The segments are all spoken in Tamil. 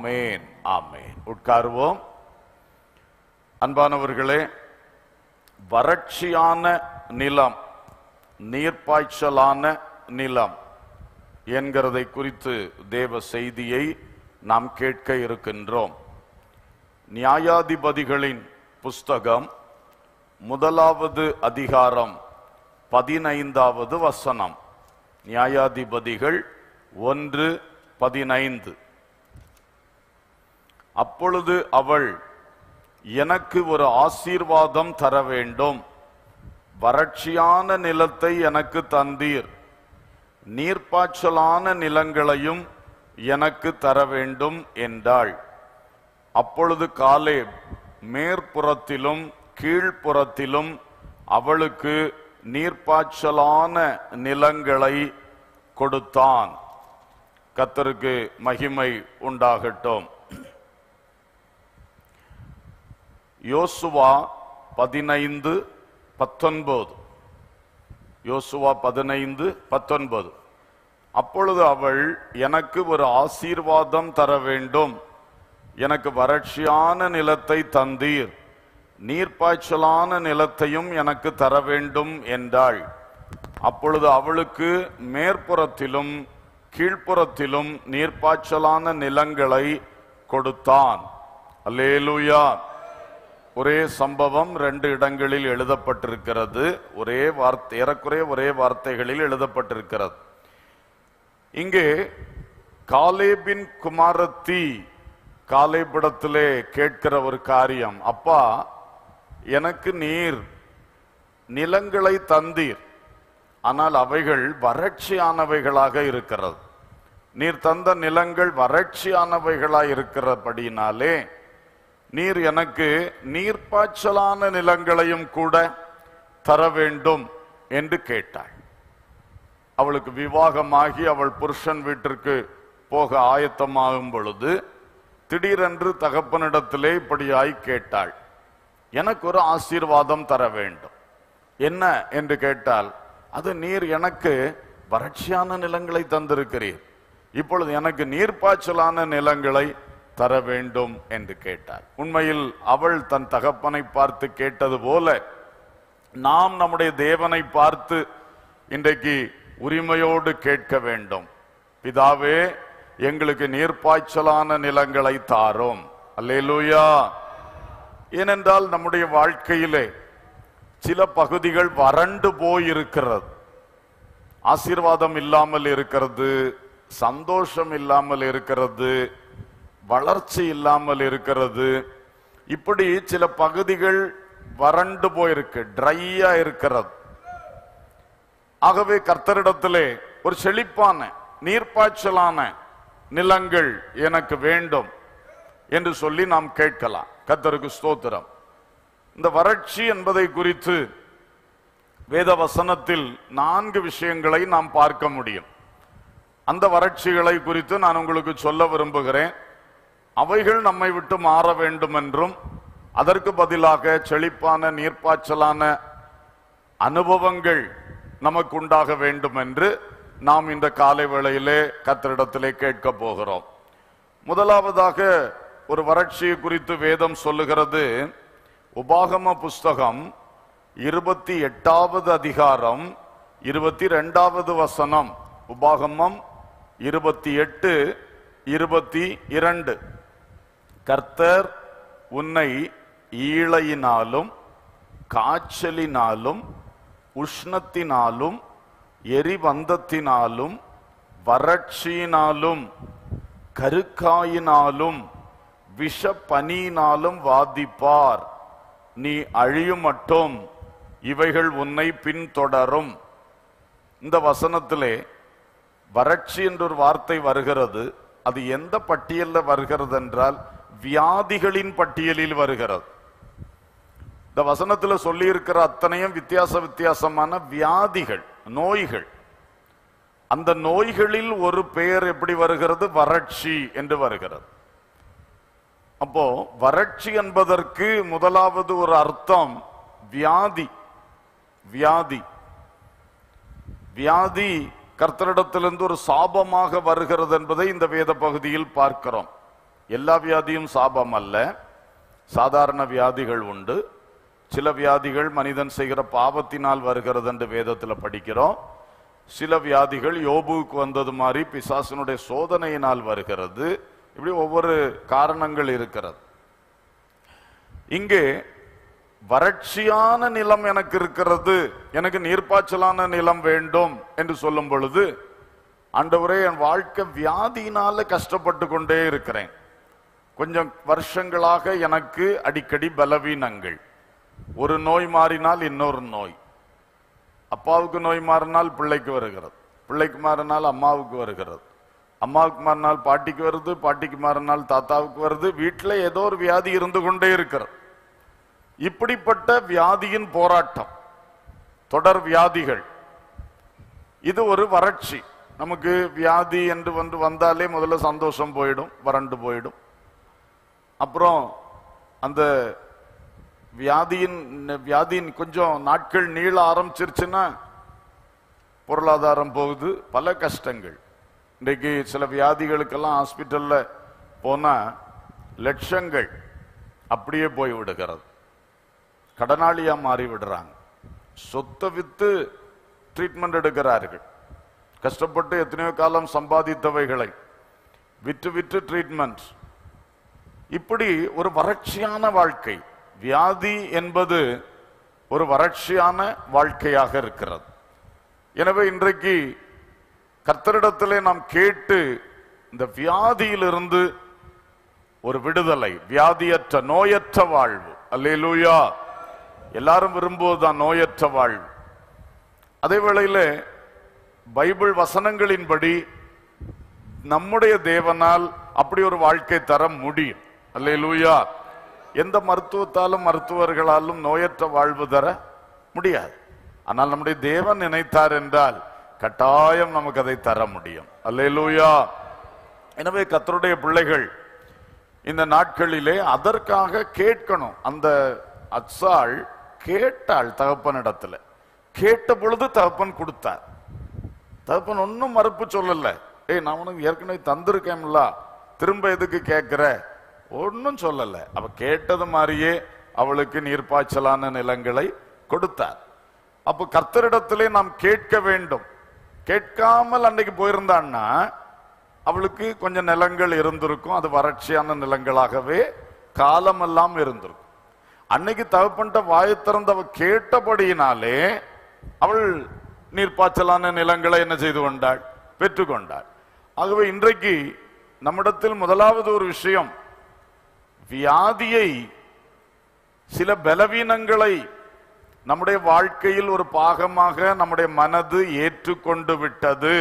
ஆமேன் ஆமேன் உட்காருவோம் அன்பானவர்களே வறட்சியான நிலம் நீர்ப்பாய்ச்சலான நிலம் என்கிறதை குறித்து தேவ செய்தியை நாம் கேட்க இருக்கின்றோம் நியாயாதிபதிகளின் புஸ்தகம் முதலாவது அதிகாரம் பதினைந்தாவது வசனம் நியாயாதிபதிகள் ஒன்று பதினைந்து அப்பொழுது அவள் எனக்கு ஒரு ஆசீர்வாதம் தர வேண்டும் வறட்சியான நிலத்தை எனக்கு தந்தீர் நீர்ப்பாய்ச்சலான நிலங்களையும் எனக்கு தர வேண்டும் என்றாள் அப்பொழுது காலே மேற்புறத்திலும் கீழ்ப்புறத்திலும் அவளுக்கு நீர்ப்பாய்ச்சலான நிலங்களை கொடுத்தான் கத்தருக்கு மகிமை உண்டாகட்டும் யோசுவா பதினைந்து பத்தொன்பது யோசுவா பதினைந்து பத்தொன்பது அப்பொழுது அவள் எனக்கு ஒரு ஆசீர்வாதம் தர வேண்டும் எனக்கு வறட்சியான நிலத்தை தந்தீர் நீர்ப்பாய்ச்சலான நிலத்தையும் எனக்கு தர வேண்டும் என்றாள் அப்பொழுது அவளுக்கு மேற்புறத்திலும் கீழ்ப்புறத்திலும் நீர்ப்பாய்ச்சலான நிலங்களை கொடுத்தான் அல்லேலூயா ஒரே சம்பவம் ரெண்டு இடங்களில் எழுதப்பட்டிருக்கிறது ஒரே வார்த்தை ஏறக்குறைய ஒரே வார்த்தைகளில் எழுதப்பட்டிருக்கிறது இங்கே காலேபின் குமாரத்தி காலேபிடத்திலே கேட்கிற ஒரு காரியம் அப்பா எனக்கு நீர் நிலங்களை தந்தீர் ஆனால் அவைகள் வறட்சியானவைகளாக இருக்கிறது நீர் தந்த நிலங்கள் வறட்சியானவைகளாய் இருக்கிறபடினாலே நீர் எனக்கு நீர்ப்பாய்ச்சலான நிலங்களையும் கூட தர வேண்டும் என்று கேட்டாள் அவளுக்கு விவாகமாகி அவள் புருஷன் வீட்டிற்கு போக ஆயத்தமாகும் பொழுது திடீரென்று தகப்பனிடத்திலே இப்படியாய் கேட்டாள் எனக்கு ஒரு ஆசீர்வாதம் தர வேண்டும் என்ன என்று கேட்டால் அது நீர் எனக்கு வறட்சியான நிலங்களை தந்திருக்கிறீர் இப்பொழுது எனக்கு நீர்ப்பாய்ச்சலான நிலங்களை தர வேண்டும் என்று கேட்டாள் உண்மையில் அவள் தன் தகப்பனை பார்த்து கேட்டது போல நாம் நம்முடைய தேவனை பார்த்து இன்றைக்கு உரிமையோடு கேட்க வேண்டும் பிதாவே எங்களுக்கு நீர்ப்பாய்ச்சலான நிலங்களை தாரும் அல்லேலூயா ஏனென்றால் நம்முடைய வாழ்க்கையிலே சில பகுதிகள் வறண்டு போயிருக்கிறது ஆசீர்வாதம் இல்லாமல் இருக்கிறது சந்தோஷம் இல்லாமல் இருக்கிறது வளர்ச்சி இல்லாமல் இருக்கிறது இப்படி சில பகுதிகள் வறண்டு போயிருக்கு ட்ரையா இருக்கிறது ஆகவே கர்த்தரிடத்திலே ஒரு செழிப்பான நீர்ப்பாய்ச்சலான நிலங்கள் எனக்கு வேண்டும் என்று சொல்லி நாம் கேட்கலாம் கர்த்தருக்கு ஸ்தோத்திரம் இந்த வறட்சி என்பதை குறித்து வேத வசனத்தில் நான்கு விஷயங்களை நாம் பார்க்க முடியும் அந்த வறட்சிகளை குறித்து நான் உங்களுக்கு சொல்ல விரும்புகிறேன் அவைகள் நம்மை விட்டு மாற வேண்டும் என்றும் அதற்கு பதிலாக செழிப்பான நீர்ப்பாய்ச்சலான அனுபவங்கள் நமக்கு உண்டாக வேண்டும் என்று நாம் இந்த காலை வேளையிலே கத்தரிடத்திலே கேட்க போகிறோம் முதலாவதாக ஒரு வறட்சியை குறித்து வேதம் சொல்லுகிறது உபாகம புஸ்தகம் இருபத்தி எட்டாவது அதிகாரம் இருபத்தி ரெண்டாவது வசனம் உபாகமம் இருபத்தி எட்டு இருபத்தி இரண்டு கர்த்தர் உன்னை ஈழையினாலும் காய்ச்சலினாலும் உஷ்ணத்தினாலும் எரிவந்தத்தினாலும் வறட்சியினாலும் கருக்காயினாலும் விஷ பனியினாலும் வாதிப்பார் நீ அழியும் மட்டும் இவைகள் உன்னை பின்தொடரும் இந்த வசனத்திலே வறட்சி என்ற ஒரு வார்த்தை வருகிறது அது எந்த பட்டியல்ல வருகிறது என்றால் வியாதிகளின் பட்டியலில் வருகிறது இந்த வசனத்துல சொல்லி இருக்கிற அத்தனையும் வித்தியாச வித்தியாசமான வியாதிகள் நோய்கள் அந்த நோய்களில் ஒரு பெயர் எப்படி வருகிறது வறட்சி என்று வருகிறது அப்போ வறட்சி என்பதற்கு முதலாவது ஒரு அர்த்தம் வியாதி வியாதி வியாதி கர்த்தரிடத்திலிருந்து ஒரு சாபமாக வருகிறது என்பதை இந்த வேத பகுதியில் பார்க்கிறோம் எல்லா வியாதியும் சாபம் அல்ல சாதாரண வியாதிகள் உண்டு சில வியாதிகள் மனிதன் செய்கிற பாவத்தினால் வருகிறது என்று வேதத்தில் படிக்கிறோம் சில வியாதிகள் யோபுவுக்கு வந்தது மாதிரி பிசாசனுடைய சோதனையினால் வருகிறது இப்படி ஒவ்வொரு காரணங்கள் இருக்கிறது இங்கே வறட்சியான நிலம் எனக்கு இருக்கிறது எனக்கு நீர்ப்பாய்ச்சலான நிலம் வேண்டும் என்று சொல்லும் பொழுது ஆண்டவரே என் வாழ்க்கை வியாதியினால கஷ்டப்பட்டு கொண்டே இருக்கிறேன் கொஞ்சம் வருஷங்களாக எனக்கு அடிக்கடி பலவீனங்கள் ஒரு நோய் மாறினால் இன்னொரு நோய் அப்பாவுக்கு நோய் மாறினால் பிள்ளைக்கு வருகிறது பிள்ளைக்கு மாறினால் அம்மாவுக்கு வருகிறது அம்மாவுக்கு மாறினால் பாட்டிக்கு வருது பாட்டிக்கு மாறினால் தாத்தாவுக்கு வருது வீட்டில் ஏதோ ஒரு வியாதி இருந்து கொண்டே இருக்கிறது இப்படிப்பட்ட வியாதியின் போராட்டம் தொடர் வியாதிகள் இது ஒரு வறட்சி நமக்கு வியாதி என்று வந்து வந்தாலே முதல்ல சந்தோஷம் போயிடும் வறண்டு போயிடும் அப்புறம் அந்த வியாதியின் வியாதியின் கொஞ்சம் நாட்கள் நீள ஆரம்பிச்சிருச்சுன்னா பொருளாதாரம் போகுது பல கஷ்டங்கள் இன்றைக்கு சில வியாதிகளுக்கெல்லாம் ஹாஸ்பிட்டல்ல போனா லட்சங்கள் அப்படியே போய் விடுகிறது கடனாளியா மாறி விடுறாங்க சொத்தை வித்து ட்ரீட்மெண்ட் எடுக்கிறார்கள் கஷ்டப்பட்டு எத்தனையோ காலம் சம்பாதித்தவைகளை விற்று விற்று ட்ரீட்மெண்ட் இப்படி ஒரு வறட்சியான வாழ்க்கை வியாதி என்பது ஒரு வறட்சியான வாழ்க்கையாக இருக்கிறது எனவே இன்றைக்கு கர்த்தரிடத்திலே நாம் கேட்டு இந்த வியாதியிலிருந்து ஒரு விடுதலை வியாதியற்ற நோயற்ற வாழ்வு அல்லேலூயா எல்லாரும் விரும்புவதுதான் நோயற்ற வாழ்வு அதே வேளையில பைபிள் வசனங்களின்படி நம்முடைய தேவனால் அப்படி ஒரு வாழ்க்கை தர முடியும் அல்லேலூயா எந்த மருத்துவத்தாலும் மருத்துவர்களாலும் நோயற்ற வாழ்வு தர முடியாது ஆனால் நம்முடைய தேவன் நினைத்தார் என்றால் கட்டாயம் நமக்கு அதை தர முடியும் அல்லேலூயா எனவே கத்தருடைய பிள்ளைகள் இந்த நாட்களிலே அதற்காக கேட்கணும் அந்த அச்சாள் கேட்டாள் தகப்பனிடத்துல கேட்ட பொழுது தகப்பன் கொடுத்தார் தகப்பன் ஒன்னும் மறுப்பு சொல்லல ஏய் நான் உனக்கு ஏற்கனவே தந்திருக்கேன்ல திரும்ப எதுக்கு கேட்கிற ஒன்னும் சொல்லல அவ கேட்டது மாதிரியே அவளுக்கு நீர்ப்பாய்ச்சலான நிலங்களை கொடுத்தார் அப்போ கர்த்தரிடத்திலே நாம் கேட்க வேண்டும் கேட்காமல் அன்னைக்கு போயிருந்தான்னா அவளுக்கு கொஞ்சம் நிலங்கள் இருந்திருக்கும் அது வறட்சியான நிலங்களாகவே காலமெல்லாம் இருந்திருக்கும் அன்னைக்கு தகப்பன்ட்ட வாயை திறந்து அவ கேட்டபடியினாலே அவள் நீர்ப்பாய்ச்சலான நிலங்களை என்ன செய்து கொண்டாள் பெற்றுக்கொண்டாள் ஆகவே இன்றைக்கு நம்மிடத்தில் முதலாவது ஒரு விஷயம் வியாதியை சில பலவீனங்களை நம்முடைய வாழ்க்கையில் ஒரு பாகமாக நம்முடைய மனது ஏற்றுக்கொண்டு விட்டது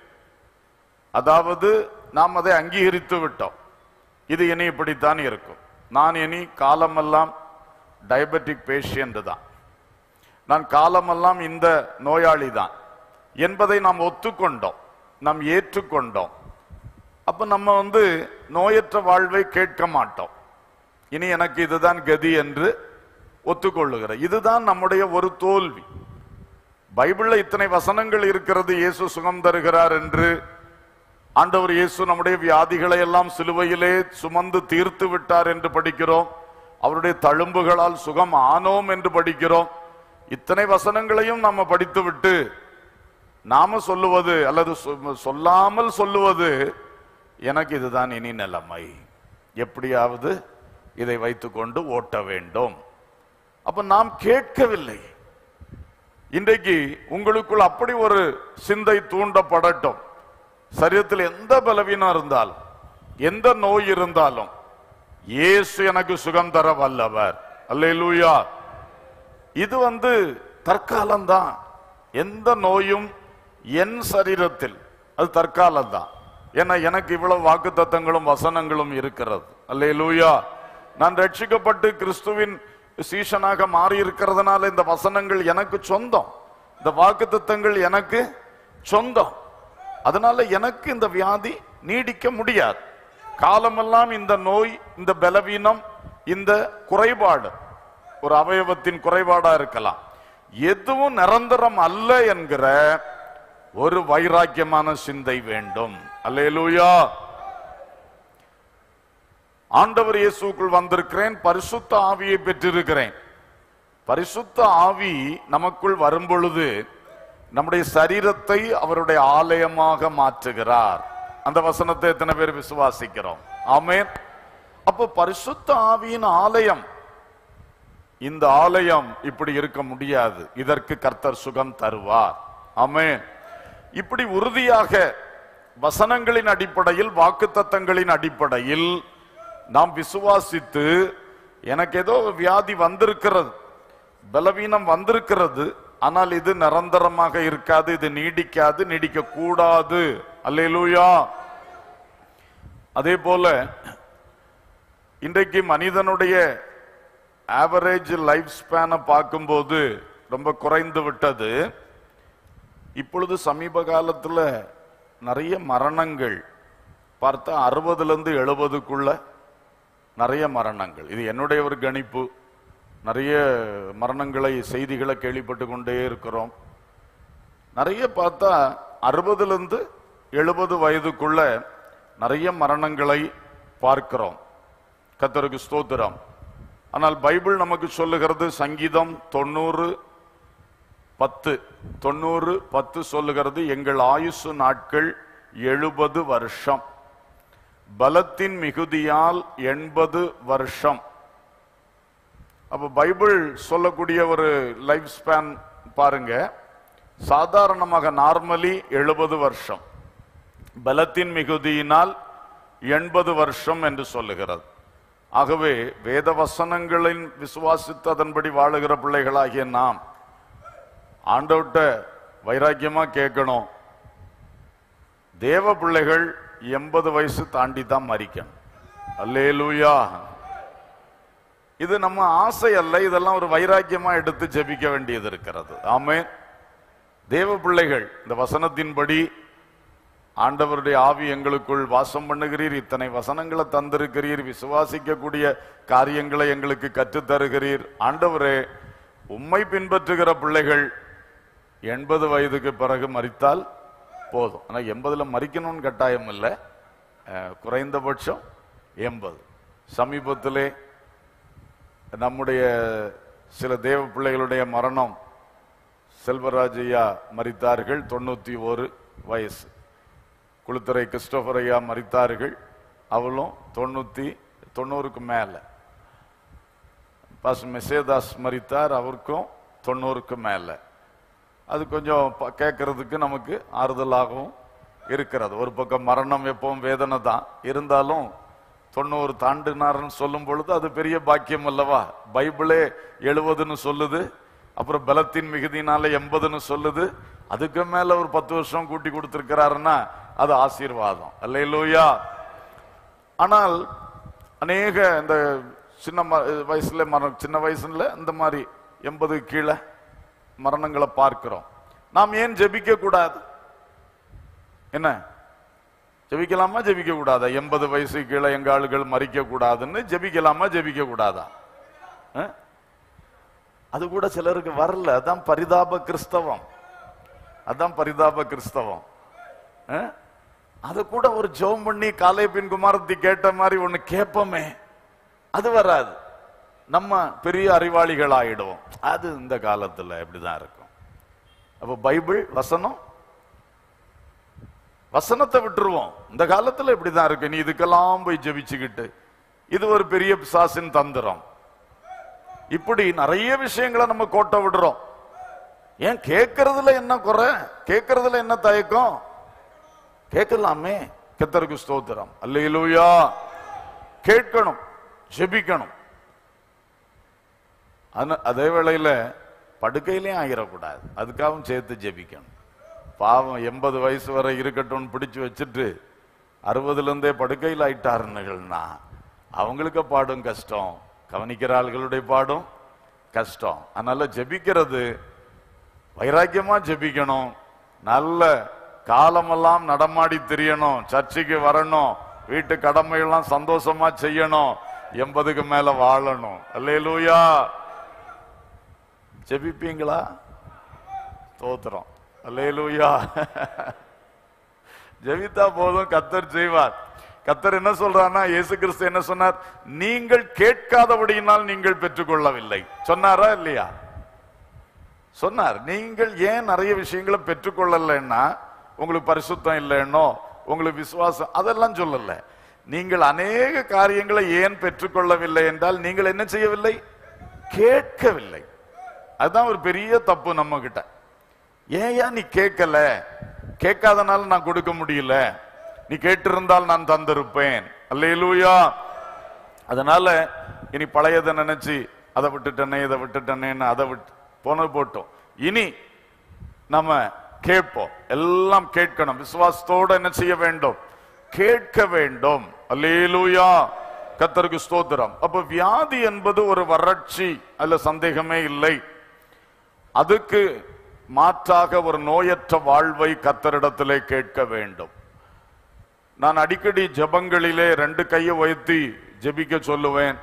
அதாவது நாம் அதை அங்கீகரித்து விட்டோம் இது இனி இப்படித்தான் இருக்கும் நான் இனி காலமெல்லாம் டயபெட்டிக் பேஷியன்ட் தான் நான் காலமெல்லாம் இந்த நோயாளி தான் என்பதை நாம் ஒத்துக்கொண்டோம் நாம் ஏற்றுக்கொண்டோம் அப்ப நம்ம வந்து நோயற்ற வாழ்வை கேட்க மாட்டோம் இனி எனக்கு இதுதான் கதி என்று ஒத்துக்கொள்ளுகிற இதுதான் நம்முடைய ஒரு தோல்வி பைபிள்ல இத்தனை வசனங்கள் இருக்கிறது இயேசு சுகம் தருகிறார் என்று ஆண்டவர் இயேசு நம்முடைய வியாதிகளை எல்லாம் சிலுவையிலே சுமந்து தீர்த்து விட்டார் என்று படிக்கிறோம் அவருடைய தழும்புகளால் சுகம் ஆனோம் என்று படிக்கிறோம் இத்தனை வசனங்களையும் நம்ம படித்து விட்டு நாம சொல்லுவது அல்லது சொ- சொல்லாமல் சொல்லுவது எனக்கு இதுதான் இனி நிலைமை எப்படியாவது இதை வைத்துக்கொண்டு ஓட்ட வேண்டும் அப்ப நாம் கேட்கவில்லை இன்றைக்கு உங்களுக்குள் அப்படி ஒரு சிந்தை தூண்டப்படட்டும் சரீரத்தில் எந்த பலவீனம் இருந்தாலும் எந்த நோய் இருந்தாலும் இயேசு எனக்கு சுகம் தர வல்லவர் அல்லேலூயா இது வந்து தற்காலம்தான் எந்த நோயும் என் சரீரத்தில் அது தற்காலம்தான் ஏன்னா எனக்கு இவ்வளவு வாக்குத்தத்தங்களும் வசனங்களும் இருக்கிறது அல்லேலூயா நான் ரட்சிக்கப்பட்டு கிறிஸ்துவின் சீஷனாக மாறி இருக்கிறதுனால இந்த வசனங்கள் எனக்கு சொந்தம் இந்த வாக்குத்தத்தங்கள் எனக்கு சொந்தம் அதனால எனக்கு இந்த வியாதி நீடிக்க முடியாது காலமெல்லாம் இந்த நோய் இந்த பலவீனம் இந்த குறைபாடு ஒரு அவயவத்தின் குறைபாடா இருக்கலாம் எதுவும் நிரந்தரம் அல்ல என்கிற ஒரு வைராக்கியமான சிந்தை வேண்டும் அல்லேலூயா ஆண்டவர் இயேசுக்குள் வந்திருக்கிறேன் பரிசுத்த ஆவியை பெற்றிருக்கிறேன் பரிசுத்த ஆவி நமக்குள் வரும் பொழுது நம்முடைய சரீரத்தை அவருடைய ஆலயமாக மாற்றுகிறார் அந்த வசனத்தை எத்தனை பேர் விசுவாசிக்கிறோம் ஆமென் அப்போ பரிசுத்த ஆவியின் ஆலயம் இந்த ஆலயம் இப்படி இருக்க முடியாது இதற்கு கர்த்தர் சுகம் தருவார் ஆமென் இப்படி உறுதியாக வசனங்களின் அடிப்படையில் வாக்குத்தத்தங்களின் அடிப்படையில் நாம் விசுவாசித்து எனக்கு ஏதோ வியாதி வந்திருக்கிறது பலவீனம் வந்திருக்கிறது ஆனால் இது நிரந்தரமாக இருக்காது இது நீடிக்காது நீடிக்க கூடாது அல்லேலூயா அதே போல இன்றைக்கு மனிதனுடைய ஆவரேஜ் லைஃப் ஸ்பேனை பார்க்கும்போது ரொம்ப குறைந்து விட்டது இப்பொழுது சமீப காலத்துல நிறைய மரணங்கள் பார்த்தா அறுபதுல இருந்து எழுபதுக்குள்ள நிறைய மரணங்கள் இது என்னுடைய ஒரு கணிப்பு நிறைய மரணங்களை செய்திகளை கேள்விப்பட்டு கொண்டே இருக்கிறோம் நிறைய பார்த்தா அறுபதுல இருந்து எழுபது வயதுக்குள்ள நிறைய மரணங்களை பார்க்கிறோம் கத்தருக்கு ஸ்தோத்திரம் ஆனால் பைபிள் நமக்கு சொல்லுகிறது சங்கீதம் தொண்ணூறு பத்து தொண்ணூறு பத்து சொல்லுகிறது எங்கள் ஆயுசு நாட்கள் எழுபது வருஷம் பலத்தின் மிகுதியால் எண்பது வருஷம் அப்ப பைபிள் சொல்லக்கூடிய ஒரு லைஃப் ஸ்பேன் பாருங்க சாதாரணமாக நார்மலி எழுபது வருஷம் பலத்தின் மிகுதியினால் எண்பது வருஷம் என்று சொல்லுகிறது ஆகவே வேத வசனங்களின் விசுவாசித்து அதன்படி வாழுகிற பிள்ளைகளாகிய நாம் ஆண்டவர்கிட்ட வைராக்கியமா கேட்கணும் தேவ பிள்ளைகள் எண்பது வயசு தாண்டி தான் மறிக்கணும் அல்லேலூயா இது நம்ம ஆசை அல்ல இதெல்லாம் ஒரு வைராக்கியமா எடுத்து ஜெபிக்க வேண்டியது இருக்கிறது ஆமே தேவ பிள்ளைகள் இந்த வசனத்தின்படி ஆண்டவருடைய ஆவி எங்களுக்குள் வாசம் பண்ணுகிறீர் இத்தனை வசனங்களை தந்திருக்கிறீர் விசுவாசிக்கக்கூடிய காரியங்களை எங்களுக்கு கற்றுத் தருகிறீர் ஆண்டவரே உம்மை பின்பற்றுகிற பிள்ளைகள் எண்பது வயதுக்கு பிறகு மறித்தால் போதும் ஆனா எண்பதுல மறிக்கணும்னு கட்டாயம் இல்லை அஹ், குறைந்தபட்சம் எண்பது சமீபத்திலே நம்முடைய சில தேவ பிள்ளைகளுடைய மரணம் செல்வராஜ் ஐயா மறித்தார்கள் தொண்ணூத்தி ஒரு வயசு குளுத்துறை கிறிஸ்டோபர் ஐயா மறித்தார்கள் அவளும் தொண்ணூத்தி தொண்ணூறுக்கு மேல பாஸ் மெசேதாஸ் மறித்தார் அவருக்கும் தொண்ணூறுக்கு மேல அது கொஞ்சம் ப- கேட்கறதுக்கு நமக்கு ஆறுதலாகவும் இருக்கிறது ஒரு பக்கம் மரணம் எப்பவும் வேதனை தான் இருந்தாலும் தொண்ணூறு தாண்டினார்னு சொல்லும் பொழுது அது பெரிய பாக்கியம் அல்லவா பைபிளே எழுபதுன்னு சொல்லுது அப்புறம் பலத்தின் மிகுதினால எண்பதுன்னு சொல்லுது அதுக்கு மேல ஒரு பத்து வருஷம் கூட்டி கொடுத்திருக்கிறாருன்னா அது ஆசீர்வாதம் அல்லையிலூயா ஆனால் அநேக இந்த சின்ன ம- வயசுல மரணம் சின்ன வயசுல இந்த மாதிரி எண்பது கீழே மரணங்களை பார்க்கிறோம் நாம் ஏன் ஜெபிக்க கூடாது என்ன ஜெபிக்கலாமா ஜெபிக்க கூடாதா எண்பது வயசு கீழே எங்க ஆளுகள் மறிக்க கூடாதுன்னு ஜெபிக்கலாமா ஜெபிக்க கூடாதா அஹ்? அது கூட சிலருக்கு வரல அதான் பரிதாப கிறிஸ்தவம் அதான் பரிதாப கிறிஸ்தவம் அஹ்? அது கூட ஒரு ஜெபம் பண்ணி காலை பின் குமாரத்தி கேட்ட மாதிரி ஒண்ணு கேட்போமே அது வராது நம்ம பெரிய அறிவாளிகள் ஆயிடுவோம் அது இந்த காலத்துல இப்படிதான் இருக்கும் அப்ப பைபிள் வசனம் வசனத்தை விட்டுருவோம் இந்த காலத்துல இப்படிதான் இருக்கு நீ இதுக்கெல்லாம் போய் ஜெபிச்சுக்கிட்டு இது ஒரு பெரிய பிசாசின் தந்திரம் இப்படி நிறைய விஷயங்களை நம்ம கோட்டை விடுறோம் ஏன் கேட்கறதுல என்ன குறை கேட்கறதுல என்ன தயக்கம் கேட்கலாமே கத்தருக்கு ஸ்தோத்திரம் அல்லேலூயா கேட்கணும் ஜெபிக்கணும் ஆனா, அதே வேளையில படுக்கையிலையும் ஆகிடக்கூடாது அதுக்காகவும் சேர்த்து ஜெபிக்கணும் பாவம் எண்பது வயசு வரை இருக்கட்டும்னு பிடிச்சு வச்சுட்டு அறுபதுல இருந்தே படுக்கையில் ஆயிட்டாருன்னுகள்னா அவங்களுக்கு பாடும் கஷ்டம் கவனிக்கிற ஆள்களுடைய பாடும் கஷ்டம் அதனால ஜெபிக்கிறது வைராக்கியமா ஜெபிக்கணும் நல்ல காலமெல்லாம் நடமாடி திரியணும் சர்ச்சுக்கு வரணும் வீட்டு கடமையெல்லாம் சந்தோஷமா செய்யணும் எண்பதுக்கு மேல வாழணும் அல்லேலூயா ஜெபிப்பீங்களா தோத்துறோம் அல்லேலூயா ஜெபித்தா போதும் கத்தர் செய்வார் கத்தர் என்ன சொல்றாருன்னா இயேசு கிறிஸ்து என்ன சொன்னார் நீங்கள் கேட்காதபடியினால் நீங்கள் பெற்றுக்கொள்ளவில்லை சொன்னாரா இல்லையா சொன்னார் நீங்கள் ஏன் நிறைய விஷயங்களை பெற்றுக்கொள்ளலைன்னா உங்களுக்கு பரிசுத்தம் இல்லைன்னோ உங்களுக்கு விசுவாசம் அதெல்லாம் சொல்லல நீங்கள் அநேக காரியங்களை ஏன் பெற்றுக்கொள்ளவில்லை என்றால் நீங்கள் என்ன செய்யவில்லை கேட்கவில்லை அதுதான் ஒரு பெரிய தப்பு நம்ம கிட்ட ஏயா நீ கேட்கல கேட்காதனால நான் கொடுக்க முடியல நீ கேட்டிருந்தால் நான் தந்திருப்பேன் அல்லேலூயா அதனால இனி பழையதை நினைச்சு அதை விட்டுட்டனே இதை விட்டுட்டனேன்னு அதை விட்டு போனது போட்டோம் இனி நம்ம கேட்போம் எல்லாம் கேட்கணும் விசுவாசத்தோட என்ன செய்ய வேண்டும் கேட்க வேண்டும் அல்லேலூயா கத்தருக்கு ஸ்தோத்திரம் அப்ப வியாதி என்பது ஒரு வறட்சி அதுல சந்தேகமே இல்லை அதுக்கு மாற்றாக ஒரு நோயற்ற வாழ்வை கத்தரிடத்திலே கேட்க வேண்டும் நான் அடிக்கடி ஜெபங்களிலே ரெண்டு கையை உயர்த்தி ஜெபிக்க சொல்லுவேன்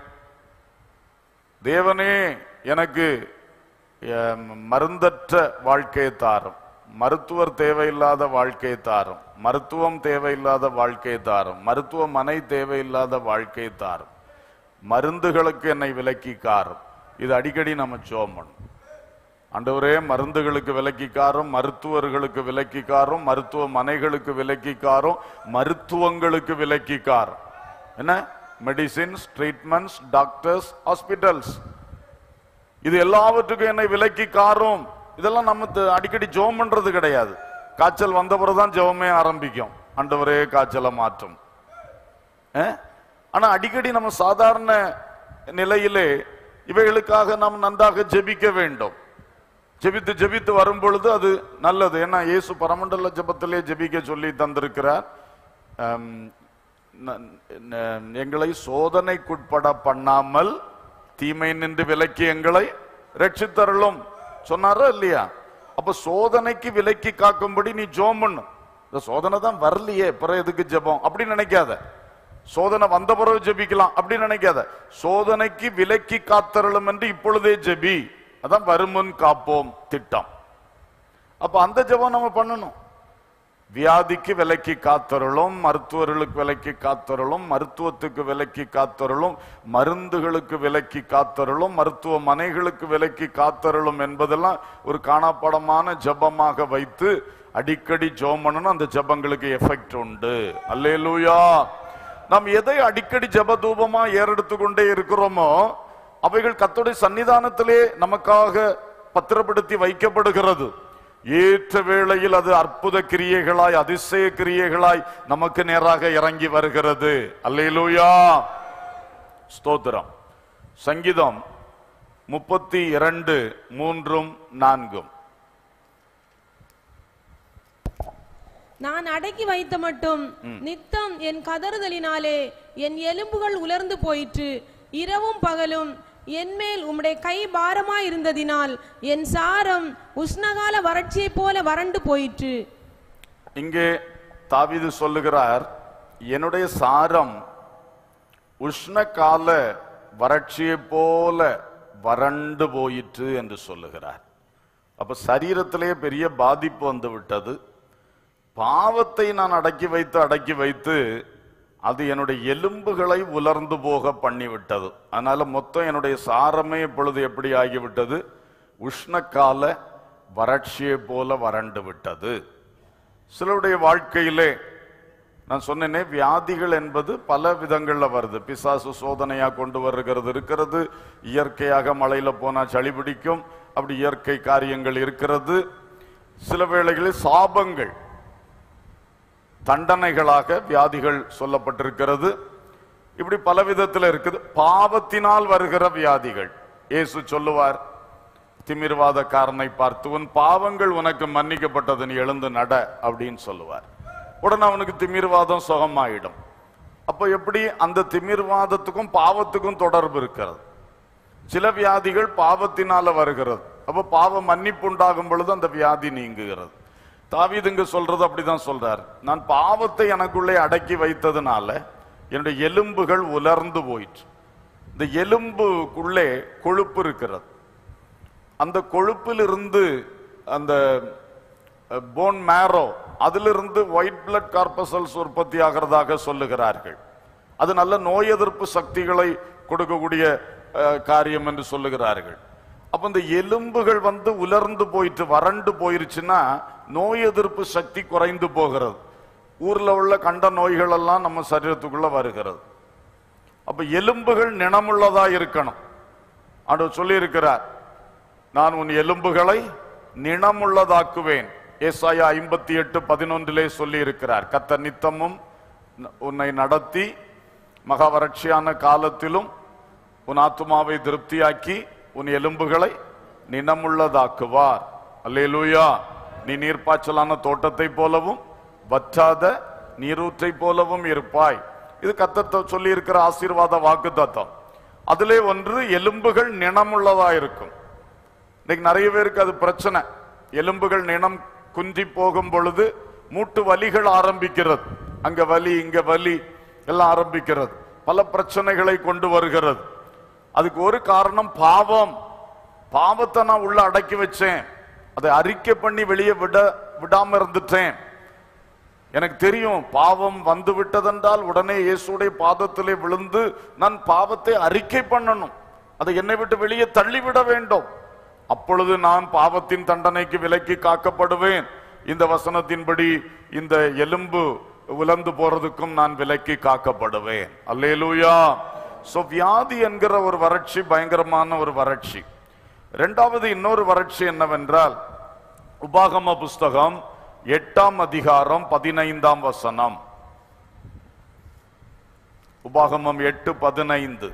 தேவனே எனக்கு அஹ், மருந்தற்ற வாழ்க்கையை தாரும் மருத்துவர் தேவையில்லாத வாழ்க்கையை தாரும் மருத்துவம் தேவையில்லாத வாழ்க்கையை தாரும் மருத்துவமனை தேவையில்லாத வாழ்க்கையை தாரும் மருந்துகளுக்கு என்னை விலக்கி காரும் இது அடிக்கடி நம்ம ஜோம் பண்ணணும் ஆண்டவரே மருந்துகளுக்கு விலக்கிக்காரும் மருத்துவர்களுக்கு விலக்கிக்காரும் மருத்துவமனைகளுக்கு விலக்கிக்காரும் மருத்துவங்களுக்கு விலக்கிக்காரும் என்ன மெடிசின்ஸ் ட்ரீட்மெண்ட்ஸ் டாக்டர்ஸ் ஹாஸ்பிட்டல்ஸ் இது எல்லாவற்றுக்கும் என்னை விலக்கி காரும் இதெல்லாம் நம்ம த- அடிக்கடி ஜெபம் பண்றது கிடையாது காய்ச்சல் வந்த பிறகுதான் ஜெபமே ஆரம்பிக்கும் ஆண்டவரே காய்ச்சலை மாற்றும் அஹ்? ஆனா அடிக்கடி நம்ம சாதாரண நிலையிலே இவைகளுக்காக நாம் நன்றாக ஜெபிக்க வேண்டும் ஜெபித்து ஜெபித்து வரும் பொழுது அது நல்லது ஏன்னா இயேசு பரமண்டல ஜெபத்திலே ஜெபிக்க சொல்லி தந்திருக்கிறார் அம், ந- ந- எங்களை சோதனைக்குட்பட பண்ணாமல் தீமை நின்று விலக்கி எங்களை ரட்சித்தருளும் சொன்னாரா இல்லையா அப்ப சோதனைக்கு விலக்கி காக்கும்படி நீ ஜோம் பண்ணு இந்த சோதனை தான் வரலையே பிற எதுக்கு ஜெபம் அப்படி நினைக்காத சோதனை வந்த பிறகு ஜெபிக்கலாம் அப்படி நினைக்காத சோதனைக்கு விலக்கி காத்தருளும் என்று இப்பொழுதே ஜெபி அதான் வருமுன் காப்போம் திட்டம் அப்ப அந்த ஜெபம் நம்ம பண்ணணும் வியாதிக்கு விலக்கி காத்தருளும் மருத்துவர்களுக்கு விலக்கி காத்தருளும் மருத்துவத்துக்கு விலக்கி காத்தருளும் மருந்துகளுக்கு விலக்கி காத்தருளும் மருத்துவமனைகளுக்கு விலக்கி காத்தருளும் என்பதெல்லாம் ஒரு காணாப்படமான ஜெபமாக வைத்து அடிக்கடி ஜெபம் பண்ணணும் அந்த ஜெபங்களுக்கு எஃபெக்ட் உண்டு அல்லேலூயா நாம் எதை அடிக்கடி ஜெப தூபமா ஏறெடுத்து கொண்டே இருக்கிறோமோ அவைகள் கர்த்தருடைய சன்னிதானத்திலே நமக்காக பத்திரப்படுத்தி வைக்கப்படுகிறது ஏற்ற வேளையில் அது அற்புத கிரியைகளாய் அதிசய கிரியைகளாய் நமக்கு நேராக இறங்கி வருகிறது அல்லேலூயா ஸ்தோத்திரம் சங்கீதம் முப்பத்தி இரண்டு மூன்றும் நான்கும் நான் அடக்கி வைத்த மட்டும் நித்தம் என் கதறுதலினாலே என் எலும்புகள் உலர்ந்து போயிற்று இரவும் பகலும் என்மேல் உம்முடைய கை பாரமாய் இருந்ததினால் என் சாரம் உஷ்ணகால வறட்சியைப் போல வறண்டு போயிற்று இங்கே தாவீது சொல்லுகிறார் என்னுடைய சாரம் உஷ்ணகால வறட்சியைப் போல வறண்டு போயிற்று என்று சொல்லுகிறார் அப்ப சரீரத்திலே பெரிய பாதிப்பு வந்து விட்டது பாவத்தை நான் அடக்கி வைத்து அடக்கி வைத்து அது என்னுடைய எலும்புகளை உலர்ந்து போக பண்ணிவிட்டது அதனால மொத்தம் என்னுடைய சாரமே இப்பொழுது எப்படி ஆகிவிட்டது உஷ்ணகால வறட்சியை போல வறண்டு விட்டது சிலருடைய வாழ்க்கையிலே நான் சொன்னேனே வியாதிகள் என்பது பல விதங்கள்ல வருது பிசாசு சோதனையா கொண்டு வருகிறது இருக்கிறது இயற்கையாக மழையில போனா சளி பிடிக்கும் அப்படி இயற்கை காரியங்கள் இருக்கிறது சில வேளைகளில் சாபங்கள் தண்டனைகளாக வியாதிகள் சொல்லப்பட்டிருக்கிறது இப்படி பல விதத்துல இருக்குது பாவத்தினால் வருகிற வியாதிகள் இயேசு சொல்லுவார் திமிர்வாதக்காரனை பார்த்து உன் பாவங்கள் உனக்கு மன்னிக்கப்பட்டது நீ எழுந்து நட அப்படின்னு சொல்லுவார் உடனே அவனுக்கு திமிர்வாதம் சுகமாயிடும் அப்ப எப்படி அந்த திமிர்வாதத்துக்கும் பாவத்துக்கும் தொடர்பு இருக்கிறது சில வியாதிகள் பாவத்தினால வருகிறது அப்ப பாவ மன்னிப்பு உண்டாகும் பொழுது அந்த வியாதி நீங்குகிறது தாவீது இங்க சொல்றது அப்படிதான் சொல்றார் நான் பாவத்தை எனக்குள்ளே அடக்கி வைத்ததுனால என்னுடைய எலும்புகள் உலர்ந்து போயிற்று இந்த எலும்புக்குள்ளே கொழுப்பு இருக்கிறது அந்த கொழுப்பிலிருந்து அந்த போன் மேரோ அதிலிருந்து ஒயிட் பிளட் கார்பசல்ஸ் உற்பத்தி ஆகிறதாக சொல்லுகிறார்கள் அது நல்ல நோய் எதிர்ப்பு சக்திகளை கொடுக்கக்கூடிய அஹ், காரியம் என்று சொல்லுகிறார்கள் அப்ப இந்த எலும்புகள் வந்து உலர்ந்து போயிட்டு வறண்டு போயிருச்சுன்னா நோய் எதிர்ப்பு சக்தி குறைந்து போகிறது ஊர்ல உள்ள கண்ட நோய்கள் எல்லாம் நம்ம சரீரத்துக்குள்ள வருகிறது அப்ப எலும்புகள் நினமுள்ளதா இருக்கணும் ஆண்டவர் சொல்லி இருக்கிறார் நான் உன் எலும்புகளை நினமுள்ளதாக்குவேன் ஏசாயா ஐம்பத்தி எட்டு பதினொன்றிலே சொல்லி இருக்கிறார் கத்த நித்தமும் ந- உன்னை நடத்தி மகா வறட்சியான காலத்திலும் உன் ஆத்துமாவை திருப்தியாக்கி உன் எலும்புகளை நினமுள்ளதாக்குவார் அல்லேலூயா நீ நீர்ப்பாய்ச்சலான தோட்டத்தை போலவும் வற்றாத நீரூற்றை போலவும் இருப்பாய் இது கத்தத்தை சொல்லி இருக்கிற ஆசீர்வாத வாக்கு தத்தம் அதிலே ஒன்று எலும்புகள் நினமுள்ளதா இருக்கும் இன்னைக்கு நிறைய பேருக்கு அது பிரச்சனை எலும்புகள் நினம் குன்றி போகும் பொழுது மூட்டு வலிகள் ஆரம்பிக்கிறது அங்க வலி இங்க வலி எல்லாம் ஆரம்பிக்கிறது பல பிரச்சனைகளை கொண்டு வருகிறது அதுக்கு ஒரு காரணம் பாவம் பாவத்தை நான் உள்ள அடக்கி வச்சேன் அதை அறிக்கை பண்ணி வெளியே விட விடாம இருந்துட்டேன் எனக்கு தெரியும் பாவம் வந்து விட்டதென்றால் உடனே இயேசுடைய பாதத்திலே விழுந்து நான் பாவத்தை அறிக்கை பண்ணணும் அதை என்னை விட்டு வெளியே தள்ளிவிட வேண்டும் அப்பொழுது நான் பாவத்தின் தண்டனைக்கு விலக்கி காக்கப்படுவேன் இந்த வசனத்தின்படி இந்த எலும்பு உலர்ந்து போறதுக்கும் நான் விலக்கி காக்கப்படுவேன் அல்லேலூயா சோ வியாதி என்கிற ஒரு வறட்சி பயங்கரமான ஒரு வறட்சி இரண்டாவது இன்னொரு வறட்சி என்னவென்றால் உபாகம புஸ்தகம் எட்டாம் அதிகாரம் பதினைந்தாம் வசனம் உபாகமம் எட்டு பதினைந்து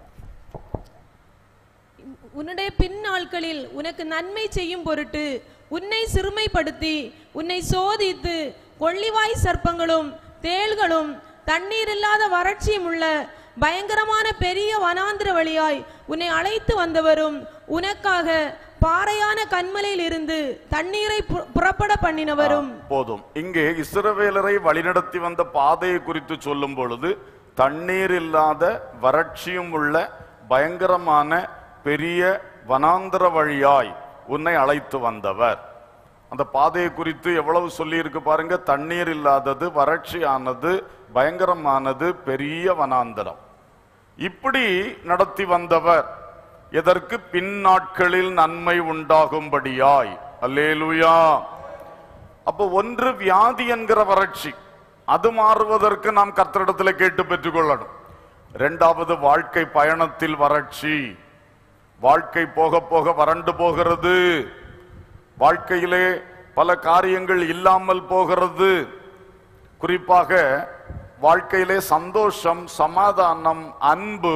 உன்னுடைய பின் நாட்களில் உனக்கு நன்மை செய்யும் பொருட்டு உன்னை சிறுமைப்படுத்தி உன்னை சோதித்து கொள்ளிவாய் சர்ப்பங்களும் தேள்களும் தண்ணீர் இல்லாத வறட்சியும் உள்ள பயங்கரமான பெரிய வனாந்திர வழியாய் உன்னை அழைத்து வந்தவரும் உனக்காக பாறையான கண்மலையில் இருந்து தண்ணீரை பு- புறப்பட பண்ணினவரும் போதும் இங்கே இஸ்ரவேலரை வழிநடத்தி வந்த பாதையை குறித்து சொல்லும் பொழுது தண்ணீர் இல்லாத வறட்சியும் உள்ள பயங்கரமான பெரிய வனாந்தர வழியாய் உன்னை அழைத்து வந்தவர் அந்த பாதையை குறித்து எவ்வளவு சொல்லி இருக்கு பாருங்க தண்ணீர் இல்லாதது வறட்சியானது பயங்கரமானது பெரிய வனாந்தரம் இப்படி நடத்தி வந்தவர் எதற்கு பின் நாட்களில் நன்மை உண்டாகும்படியாய் அல்லேலூயா அப்போ ஒன்று வியாதி என்கிற வறட்சி அது மாறுவதற்கு நாம் கர்த்தரிடத்தில் கேட்டு பெற்றுக்கொள்ளணும் இரண்டாவது வாழ்க்கை பயணத்தில் வறட்சி வாழ்க்கை போக போக வறண்டு போகிறது வாழ்க்கையிலே பல காரியங்கள் இல்லாமல் போகிறது குறிப்பாக வாழ்க்கையிலே சந்தோஷம் சமாதானம் அன்பு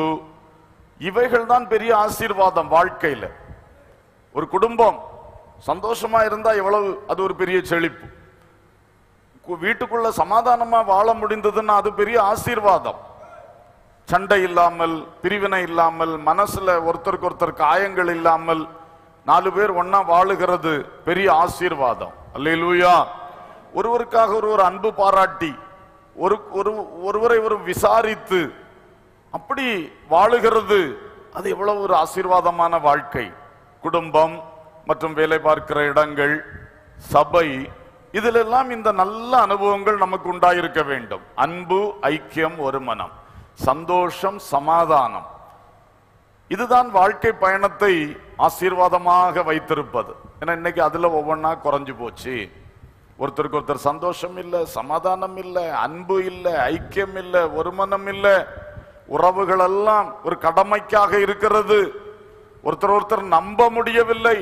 இவைகள் தான் பெரிய ஆசீர்வாதம் வாழ்க்கையில ஒரு குடும்பம் சந்தோஷமா இருந்தா எவ்வளவு அது ஒரு பெரிய செழிப்பு கு- வீட்டுக்குள்ள சமாதானமா வாழ முடிந்ததுன்னா அது பெரிய ஆசீர்வாதம் சண்டை இல்லாமல் பிரிவினை இல்லாமல் மனசுல ஒருத்தருக்கு ஒருத்தர் காயங்கள் இல்லாமல் நாலு பேர் ஒண்ணா வாழுகிறது பெரிய ஆசீர்வாதம் அல்லேலூயா ஒருவருக்காக ஒருவர் அன்பு பாராட்டி ஒரு ஒரு ஒருவரை ஒரு விசாரித்து அப்படி வாழுகிறது அது எவ்வளவு ஒரு ஆசீர்வாதமான வாழ்க்கை குடும்பம் மற்றும் வேலை பார்க்கிற இடங்கள் சபை இதிலெல்லாம் இந்த நல்ல அனுபவங்கள் நமக்கு உண்டாயிருக்க வேண்டும் அன்பு ஐக்கியம் ஒரு மனம் சந்தோஷம் சமாதானம் இதுதான் வாழ்க்கை பயணத்தை ஆசீர்வாதமாக வைத்திருப்பது ஏன்னா இன்னைக்கு அதுல ஒவ்வொன்றா குறைஞ்சு போச்சு ஒருத்தருக்கு ஒருத்தர் சந்தோஷம் இல்ல சமாதானம் இல்ல அன்பு இல்ல ஐக்கியம் இல்ல ஒரு மனம் இல்ல உறவுகள் எல்லாம் ஒரு கடமைக்காக இருக்கிறது ஒருத்தர் ஒருத்தர் நம்ப முடியவில்லை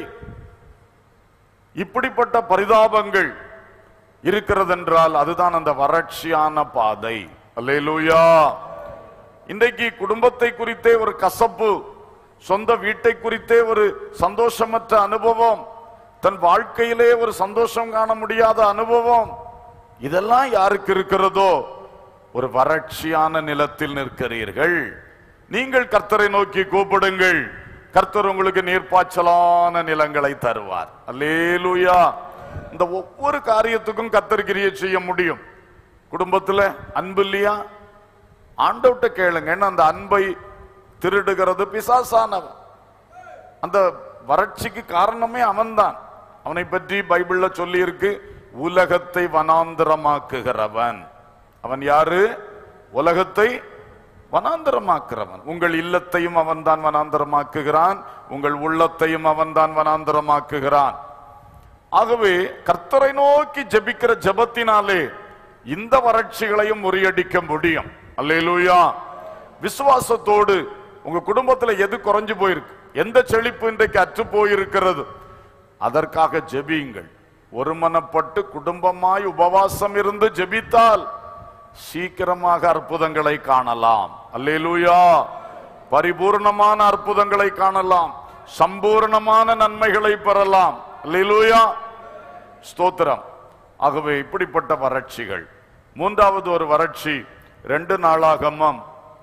இப்படிப்பட்ட பரிதாபங்கள் இருக்கிறதென்றால் அதுதான் அந்த வறட்சியான பாதை அல்லேலூயா இன்றைக்கு குடும்பத்தை குறித்தே ஒரு கசப்பு சொந்த வீட்டை குறித்தே ஒரு சந்தோஷமற்ற அனுபவம் தன் வாழ்க்கையிலே ஒரு சந்தோஷம் காண முடியாத அனுபவம் இதெல்லாம் யாருக்கு இருக்கிறதோ ஒரு வறட்சியான நிலத்தில் நிற்கிறீர்கள் நீங்கள் கர்த்தரை நோக்கி கூப்பிடுங்கள் கர்த்தர் உங்களுக்கு நீர்ப்பாய்ச்சலான நிலங்களை தருவார் அல்லேலூயா இந்த ஒவ்வொரு காரியத்துக்கும் கர்த்தர் கிரியை செய்ய முடியும் குடும்பத்துல அன்பு இல்லையா ஆண்டவட்ட கேளுங்க ஏன்னா அந்த அன்பை திருடுகிறது பிசாசானவன் அந்த வறட்சிக்கு காரணமே அவன்தான் அவனை பற்றி பைபிள்ல சொல்லி இருக்கு உலகத்தை வனாந்திரமாக்குகிறவன் அவன் யாரு உலகத்தை வனாந்திரமாக்குறவன் உங்கள் இல்லத்தையும் அவன்தான் வனாந்திரமாக்குகிறான் உங்கள் உள்ளத்தையும் அவன்தான் வனாந்திரமாக்குகிறான் ஆகவே கர்த்தரை நோக்கி ஜெபிக்கிற ஜெபத்தினாலே இந்த வறட்சிகளையும் முறியடிக்க முடியும் அல்லேலூயா விசுவாசத்தோடு உங்க குடும்பத்துல எது குறைஞ்சு போயிருக்கு எந்த செழிப்பு இன்றைக்கு அற்று போயிருக்கிறது அதற்காக ஜெபியுங்கள் ஒருமனப்பட்டு குடும்பமாய் உபவாசம் இருந்து ஜெபித்தால் சீக்கிரமாக அற்புதங்களை காணலாம் அல்லேலூயா பரிபூர்ணமான அற்புதங்களை காணலாம் சம்பூர்ணமான நன்மைகளை பெறலாம் அல்லேலூயா ஸ்தோத்திரம் ஆகவே இப்படிப்பட்ட வறட்சிகள் மூன்றாவது ஒரு வறட்சி ரெண்டு நாளாகமம்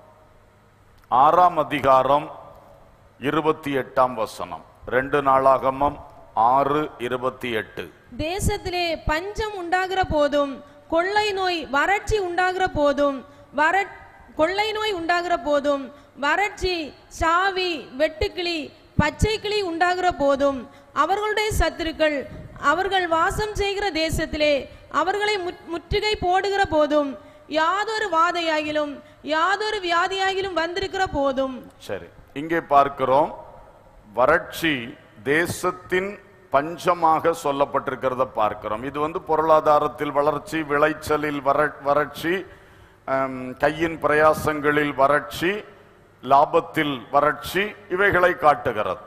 ஆறாம் அதிகாரம் இருபத்தி எட்டாம் வசனம் ரெண்டு நாளாகமம் ஆறு இருபத்தி எட்டு தேசத்திலே பஞ்சம் உண்டாகிற போதும் கொள்ளை நோய் வறட்சி உண்டாகிற போதும் வர கொள்ளை நோய் உண்டாகிற போதும் வறட்சி சாவி வெட்டுக்கிளி பச்சை கிளி உண்டாகிற போதும் அவர்களுடைய சத்துருக்கள் அவர்கள் வாசம் செய்கிற தேசத்திலே அவர்களை முற்- முற்றுகை போடுகிற போதும் யாதொரு வாதையாகிலும் யாதொரு வியாதியாகிலும் வந்திருக்கிற போதும் சரி இங்கே பார்க்கிறோம் வறட்சி தேசத்தின் பஞ்சமாக சொல்லப்பட்டிருக்கிறத பார்க்கிறோம் இது வந்து பொருளாதாரத்தில் வளர்ச்சி விளைச்சலில் வற- வறட்சி ஆம், கையின் பிரயாசங்களில் வறட்சி லாபத்தில் வறட்சி இவைகளை காட்டுகிறது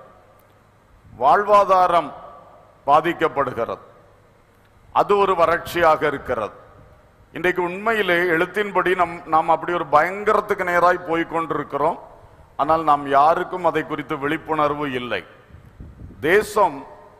வாழ்வாதாரம் பாதிக்கப்படுகிறது அது ஒரு வறட்சியாக இருக்கிறது இன்றைக்கு உண்மையிலே எழுத்தின்படி நம் நாம் அப்படி ஒரு பயங்கரத்துக்கு நேராய் போய் கொண்டிருக்கிறோம் ஆனால் நாம் யாருக்கும் அதை குறித்து விழிப்புணர்வு இல்லை தேசம்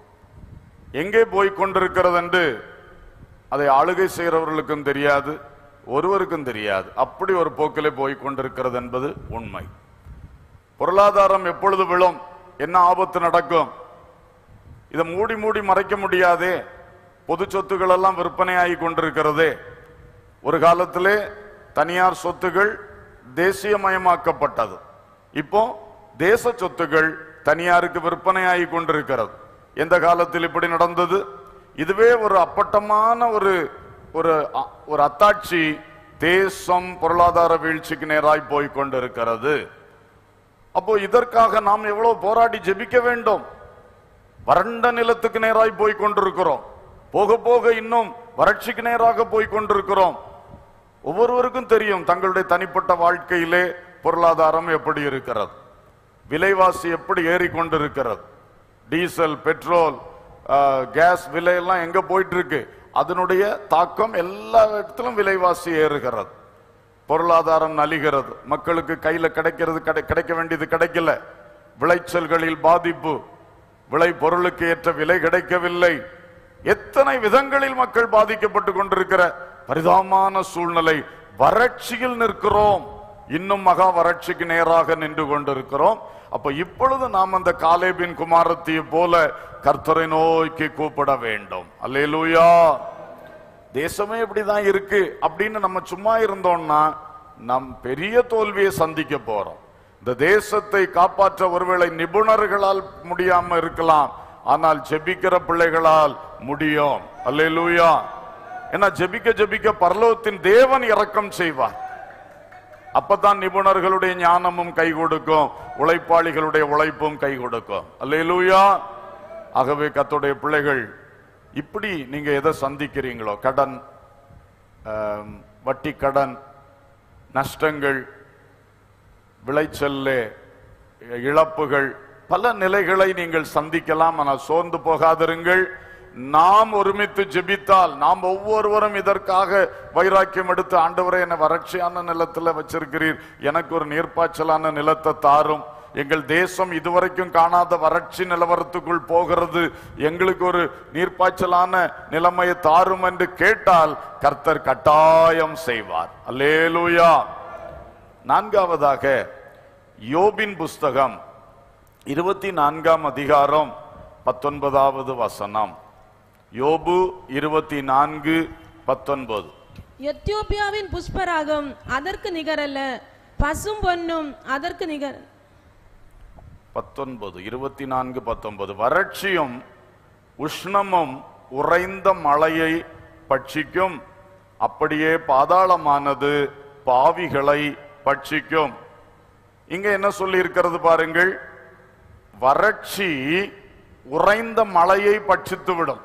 எங்கே போய் கொண்டிருக்கிறது என்று அதை ஆளுகை செய்கிறவர்களுக்கும் தெரியாது ஒருவருக்கும் தெரியாது அப்படி ஒரு போக்கிலே போய் கொண்டிருக்கிறது என்பது உண்மை பொருளாதாரம் எப்பொழுது விழும் என்ன ஆபத்து நடக்கும் இதை மூடி மூடி மறைக்க முடியாதே பொது சொத்துக்கள் எல்லாம் விற்பனையாகி கொண்டிருக்கிறதே ஒரு காலத்திலே தனியார் சொத்துகள் தேசியமயமாக்கப்பட்டது இப்போ தேச சொத்துகள் தனியாருக்கு விற்பனையாகி கொண்டிருக்கிறது எந்த காலத்தில் இப்படி நடந்தது இதுவே ஒரு அப்பட்டமான ஒரு ஒரு அ- ஒரு அத்தாட்சி தேசம் பொருளாதார வீழ்ச்சிக்கு நேராய் போய் கொண்டிருக்கிறது அப்போ இதற்காக நாம் எவ்வளவு போராடி ஜெபிக்க வேண்டும் வறண்ட நிலத்துக்கு நேராய் போய் கொண்டிருக்கிறோம் போக போக இன்னும் வறட்சிக்கு நேராக போய் கொண்டிருக்கிறோம் ஒவ்வொருவருக்கும் தெரியும் தங்களுடைய தனிப்பட்ட வாழ்க்கையிலே பொருளாதாரம் எப்படி இருக்கிறது விலைவாசி எப்படி ஏறிக்கொண்டிருக்கிறது டீசல் பெட்ரோல் ஆஹ், கேஸ் விலை எல்லாம் எங்க போயிட்டு இருக்கு அதனுடைய தாக்கம் எல்லா இடத்திலும் விலைவாசி ஏறுகிறது பொருளாதாரம் நலிகிறது மக்களுக்கு கையில கிடைக்கிறது கிடை- கிடைக்க வேண்டியது கிடைக்கல விளைச்சல்களில் பாதிப்பு விளை பொருளுக்கு ஏற்ற விலை கிடைக்கவில்லை எத்தனை விதங்களில் மக்கள் பாதிக்கப்பட்டு கொண்டிருக்கிற பரிதாபமான சூழ்நிலை வறட்சியில் நிற்கிறோம் இன்னும் மகா வறட்சிக்கு நேராக நின்று கொண்டிருக்கிறோம் அப்ப இப்பொழுது நாம் அந்த காலேபின் குமாரத்தியை போல கர்த்தரை நோக்கி கூப்பிட வேண்டும் அல்லேலூயா தேசமே இப்படிதான் இருக்கு அப்படின்னு நம்ம சும்மா இருந்தோம்னா நம் பெரிய தோல்வியை சந்திக்க போறோம் இந்த தேசத்தை காப்பாற்ற ஒருவேளை நிபுணர்களால் முடியாம இருக்கலாம் ஆனால் ஜெபிக்கிற பிள்ளைகளால் முடியும் அல்லேலூயா ஏன்னா ஜெபிக்க ஜெபிக்க பரலோகத்தின் தேவன் இரக்கம் செய்வார் அப்பதான் நிபுணர்களுடைய ஞானமும் கை கொடுக்கும் உழைப்பாளிகளுடைய உழைப்பும் கை கொடுக்கும் அல்லேலூயா ஆகவே கர்த்தருடைய பிள்ளைகள் இப்படி நீங்க எதை சந்திக்கிறீங்களோ கடன் ஆம், வட்டி கடன் நஷ்டங்கள் விளைச்சல்ல இழப்புகள் பல நிலைகளை நீங்கள் சந்திக்கலாம் ஆனால் சோர்ந்து போகாதிருங்கள் நாம் ஒருமித்து ஜெபித்தால் நாம் ஒவ்வொருவரும் இதற்காக வைராக்கியம் எடுத்து ஆண்டவரே என்னை வறட்சியான நிலத்துல வச்சிருக்கிறீர் எனக்கு ஒரு நீர்ப்பாய்ச்சலான நிலத்தை தாரும் எங்கள் தேசம் இதுவரைக்கும் காணாத வறட்சி நிலவரத்துக்குள் போகிறது எங்களுக்கு ஒரு நீர்ப்பாய்ச்சலான நிலைமையை தாரும் என்று கேட்டால் கர்த்தர் கட்டாயம் செய்வார் அல்லேலூயா நான்காவதாக யோபின் புஸ்தகம் இருபத்தி நான்காம் அதிகாரம் பத்தொன்பதாவது வசனம் யோபு இருபத்தி நான்கு பத்தொன்பது எத்தியோப்பியாவின் புஷ்பராகம் அதற்கு நிகரல்ல பசும் பொன்னும் அதற்கு நிகர் பத்தொன்பது இருபத்தி நான்கு பத்தொன்பது வறட்சியும் உஷ்ணமும் உறைந்த மழையை பட்சிக்கும் அப்படியே பாதாளமானது பாவிகளை பட்சிக்கும் இங்க என்ன சொல்லி இருக்கிறது பாருங்கள் வறட்சி உறைந்த மழையை பட்சித்து விடும்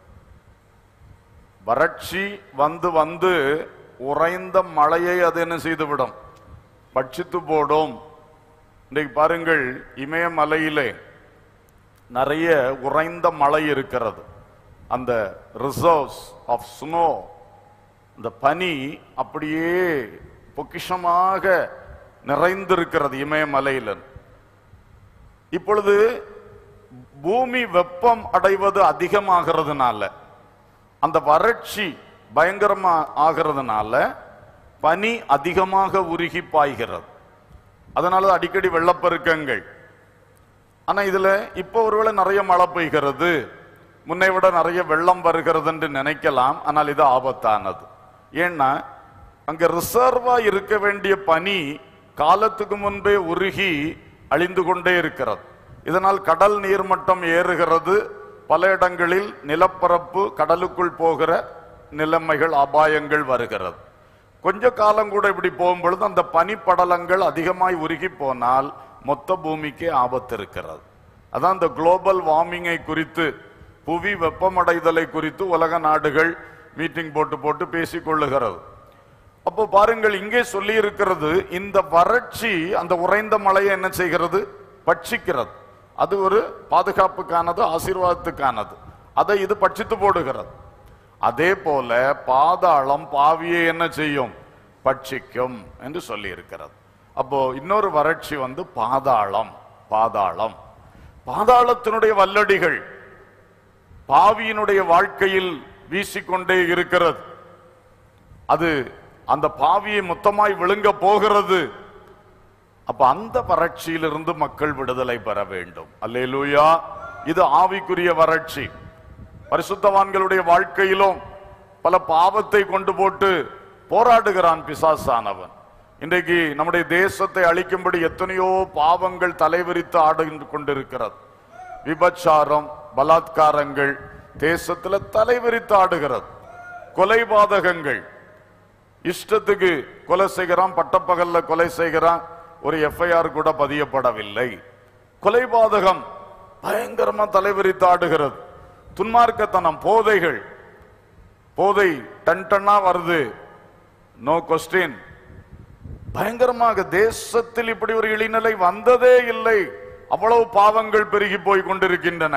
வறட்சி வந்து வந்து உறைந்த மழையை அது என்ன செய்து விடும் பட்சித்து போடும் இன்றைக்கு பாருங்கள் இமயமலையிலே நிறைய உறைந்த மழை இருக்கிறது அந்த ரிசர்வ்ஸ் ஆஃப் ஸ்னோ இந்த பனி அப்படியே பொக்கிஷமாக நிறைந்திருக்கிறது இமயமலையில் இப்பொழுது பூமி வெப்பம் அடைவது அதிகமாகிறதுனால அந்த வறட்சி பயங்கரமா ஆகிறதுனால பனி அதிகமாக உருகி பாய்கிறது அதனால அடிக்கடி வெள்ளப்பெருக்கங்கள் ஆனா இதுல இப்போ ஒருவேளை நிறைய மழை பெய்கிறது முன்னை விட நிறைய வெள்ளம் வருகிறது என்று நினைக்கலாம் ஆனால் இது ஆபத்தானது ஏன்னா அங்க ரிசர்வா இருக்க வேண்டிய பனி காலத்துக்கு முன்பே உருகி அழிந்து கொண்டே இருக்கிறது இதனால் கடல் நீர்மட்டம் ஏறுகிறது பல இடங்களில் நிலப்பரப்பு கடலுக்குள் போகிற நிலைமைகள் அபாயங்கள் வருகிறது கொஞ்ச காலம் கூட இப்படி போகும்பொழுது அந்த பனிப்படலங்கள் அதிகமாய் உருகி போனால் மொத்த பூமிக்கே ஆபத்து இருக்கிறது அதான் இந்த குளோபல் வார்மிங்கை குறித்து புவி வெப்பமடைதலை குறித்து உலக நாடுகள் மீட்டிங் போட்டு போட்டு பேசிக் கொள்ளுகிறது அப்போ பாருங்கள் இங்கே சொல்லி இருக்கிறது இந்த வறட்சி அந்த உறைந்த மழையை என்ன செய்கிறது பட்சிக்கிறது அது ஒரு பாதுகாப்புக்கானது ஆசீர்வாதத்துக்கானது அதை இது பட்சித்து போடுகிறது அதே போல பாதாளம் பாவியை என்ன செய்யும் பட்சிக்கும் என்று சொல்லி இருக்கிறது அப்போ இன்னொரு வறட்சி வந்து பாதாளம் பாதாளம் பாதாளத்தினுடைய வல்லடிகள் பாவியினுடைய வாழ்க்கையில் வீசிக்கொண்டே இருக்கிறது அது அந்த பாவியை மொத்தமாய் விழுங்க போகிறது அப்ப அந்த வறட்சியிலிருந்து மக்கள் விடுதலை பெற வேண்டும் அல்லேலூயா இது ஆவிக்குரிய வறட்சி பரிசுத்தவான்களுடைய வாழ்க்கையிலும் பல பாவத்தை கொண்டு போட்டு போராடுகிறான் பிசாசானவன் இன்றைக்கு நம்முடைய தேசத்தை அழிக்கும்படி எத்தனையோ பாவங்கள் தலைவிரித்து ஆடு கொண்டிருக்கிறது விபச்சாரம் பலாத்காரங்கள் தேசத்துல தலைவிரித்து ஆடுகிறது கொலைபாதகங்கள் இஷ்டத்துக்கு கொலை செய்கிறான் பட்டப்பகல்ல கொலை செய்கிறான் ஒரு எஃப்ஐஆர் கூட பதியப்படவில்லை கொலைபாதகம் பயங்கரமா தலைவிரித்து ஆடுகிறது துன்மார்க்கத்தனம் போதைகள் போதை டன் டன்னா வருது நோ கொஸ்டின் பயங்கரமாக தேசத்தில் இப்படி ஒரு இழிநிலை வந்ததே இல்லை அவ்வளவு பாவங்கள் பெருகி போய் கொண்டிருக்கின்றன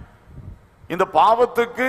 இந்த பாவத்துக்கு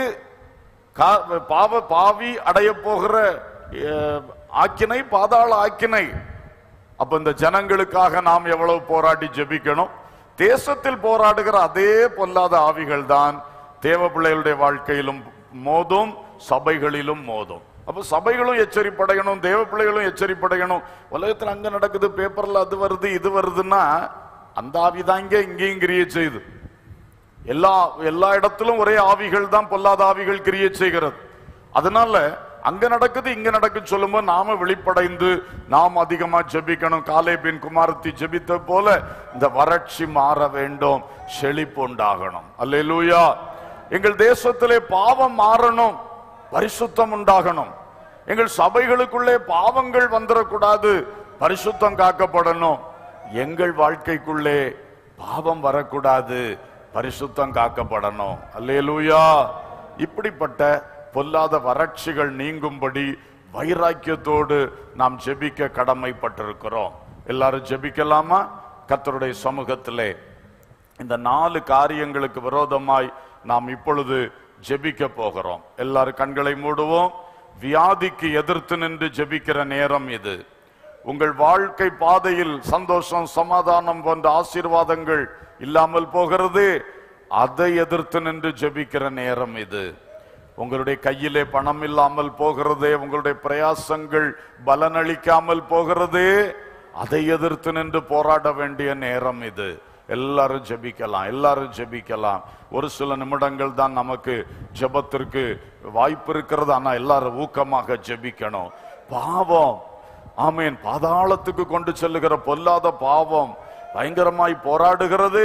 கா- பாவ பாவி அடைய போகிற அஹ், ஆக்கினை பாதாள ஆக்கினை அப்ப இந்த ஜனங்களுக்காக நாம் எவ்வளவு போராடி ஜெபிக்கணும் தேசத்தில் போராடுகிற அதே பொல்லாத ஆவிகள் தான் தேவ பிள்ளைகளுடைய வாழ்க்கையிலும் மோதும் சபைகளிலும் மோதும் அப்ப சபைகளும் எச்சரிப்படையணும் தேவ பிள்ளைகளும் எச்சரிப்படையணும் உலகத்துல அங்க நடக்குது பேப்பர்ல அது வருது இது வருதுன்னா அந்த ஆவிதான் இங்க இங்கேயும் கிரியை செய்யுது எல்லா எல்லா இடத்திலும் ஒரே ஆவிகள் தான் பொல்லாத ஆவிகள் கிரியை செய்கிறது அதனால அங்க நடக்குது இங்க நடக்குது சொல்லும்போது நாம வெளிப்படைந்து நாம் அதிகமா ஜெபிக்கணும் காலை பின் குமாரத்தி ஜெபித்த போல இந்த வறட்சி மாற வேண்டும் செழிப்பு உண்டாகணும் அல்லேலூயா எங்கள் தேசத்திலே பாவம் மாறணும் பரிசுத்தம் உண்டாகணும் எங்கள் சபைகளுக்குள்ளே பாவங்கள் வந்துடக்கூடாது பரிசுத்தம் காக்கப்படணும் எங்கள் வாழ்க்கைக்குள்ளே பாவம் வரக்கூடாது பரிசுத்தம் காக்கப்படணும் அல்லேலூயா இப்படிப்பட்ட பொல்லாத வறட்சிகள் நீங்கும்படி வைராக்கியத்தோடு நாம் ஜெபிக்க கடமைப்பட்டிருக்கிறோம் எல்லாரும் ஜெபிக்கலாமா கர்த்தருடைய சமூகத்திலே இந்த நாலு காரியங்களுக்கு விரோதமாய் நாம் இப்பொழுது ஜெபிக்க போகிறோம் எல்லாரும் கண்களை மூடுவோம் வியாதிக்கு எதிர்த்து நின்று ஜெபிக்கிற நேரம் இது உங்கள் வாழ்க்கை பாதையில் சந்தோஷம் சமாதானம் போன்ற ஆசீர்வாதங்கள் இல்லாமல் போகிறது அதை எதிர்த்து நின்று ஜெபிக்கிற நேரம் இது உங்களுடைய கையிலே பணம் இல்லாமல் போகிறதே உங்களுடைய பிரயாசங்கள் பலனளிக்காமல் போகிறதே அதை எதிர்த்து நின்று போராட வேண்டிய நேரம் இது எல்லாரும் ஜெபிக்கலாம் எல்லாரும் ஜெபிக்கலாம் ஒரு சில நிமிடங்கள் தான் நமக்கு ஜெபத்திற்கு வாய்ப்பு இருக்கிறது ஆனா எல்லாரும் ஊக்கமாக ஜெபிக்கணும் பாவம் ஆமேன் பாதாளத்துக்கு கொண்டு செல்லுகிற பொல்லாத பாவம் பயங்கரமாய் போராடுகிறது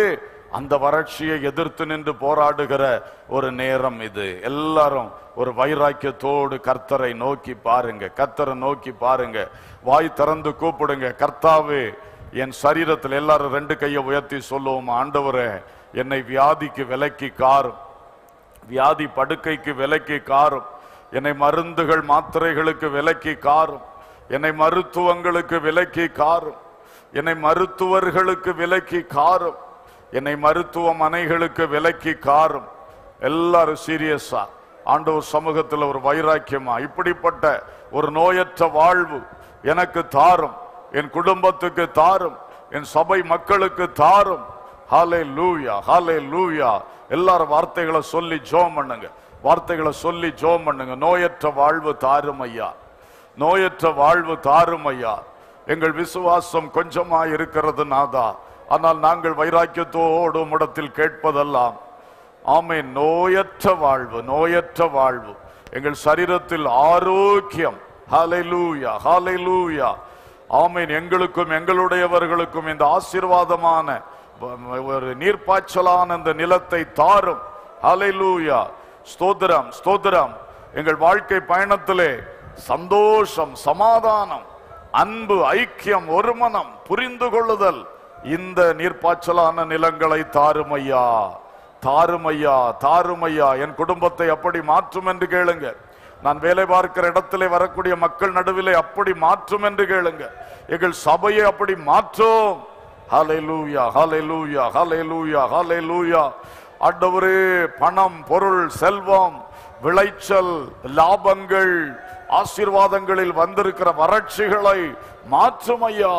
அந்த வறட்சியை எதிர்த்து நின்று போராடுகிற ஒரு நேரம் இது எல்லாரும் ஒரு வைராக்கியத்தோடு கர்த்தரை நோக்கி பாருங்க கர்த்தரை நோக்கி பாருங்க வாய் திறந்து கூப்பிடுங்க கர்த்தாவே என் சரீரத்தில் எல்லாரும் ரெண்டு கையை உயர்த்தி சொல்லுவோம் ஆண்டவரே என்னை வியாதிக்கு விலக்கி காரும் வியாதி படுக்கைக்கு விலக்கி காரும் என்னை மருந்துகள் மாத்திரைகளுக்கு விலக்கி காரும் என்னை மருத்துவங்களுக்கு விலக்கி காரும் என்னை மருத்துவர்களுக்கு விலக்கி காரும் என்னை மருத்துவமனைகளுக்கு விலக்கி காரும் எல்லாரும் சீரியஸா ஆண்டவர் சமூகத்தில் ஒரு வைராக்கியமா இப்படிப்பட்ட ஒரு நோயற்ற வாழ்வு எனக்கு தாரும் என் குடும்பத்துக்கு தாரும் என் சபை மக்களுக்கு தாரும் ஹாலே லூயா ஹாலே லூயா எல்லாரும் வார்த்தைகளை சொல்லி ஜோம் பண்ணுங்க வார்த்தைகளை சொல்லி ஜோம் பண்ணுங்க நோயற்ற வாழ்வு தாரும் ஐயா நோயற்ற வாழ்வு தாரும் ஐயா எங்கள் விசுவாசம் கொஞ்சமா இருக்கிறது நாதா ஆனால் நாங்கள் வைராக்கியத்தோடு உம்மிடத்தில் கேட்பதெல்லாம் ஆமென் நோயற்ற வாழ்வு நோயற்ற வாழ்வு எங்கள் சரீரத்தில் ஆரோக்கியம் ஹalleluya ஹalleluya ஆமென் எங்களுக்கும் எங்களுடையவர்களுக்கும் இந்த ஆசீர்வாதமான வ- ஒரு நீர்ப்பாய்ச்சலான இந்த நிலத்தை தாரும் ஹalleluya ஸ்தோத்திரம் ஸ்தோத்திரம் எங்கள் வாழ்க்கை பயணத்திலே சந்தோஷம் சமாதானம் அன்பு ஐக்கியம் ஒருமனம் புரிந்து கொள்ளுதல் இந்த நீர்ப்பாய்ச்சலான நிலங்களை தாருமையா தாருமையா தாருமையா என் குடும்பத்தை அப்படி மாற்றும் என்று கேளுங்க நான் வேலை பார்க்கிற இடத்திலே வரக்கூடிய மக்கள் நடுவிலே அப்படி மாற்றும் என்று கேளுங்க எங்கள் சபையை அப்படி மாற்றும் ஹalleluya ஹalleluya ஹalleluya ஹalleluya ஆண்டவரே பணம் பொருள் செல்வம் விளைச்சல் லாபங்கள் ஆசீர்வாதங்களில் வந்திருக்கிற வறட்சிகளை மாற்றும் ஐயா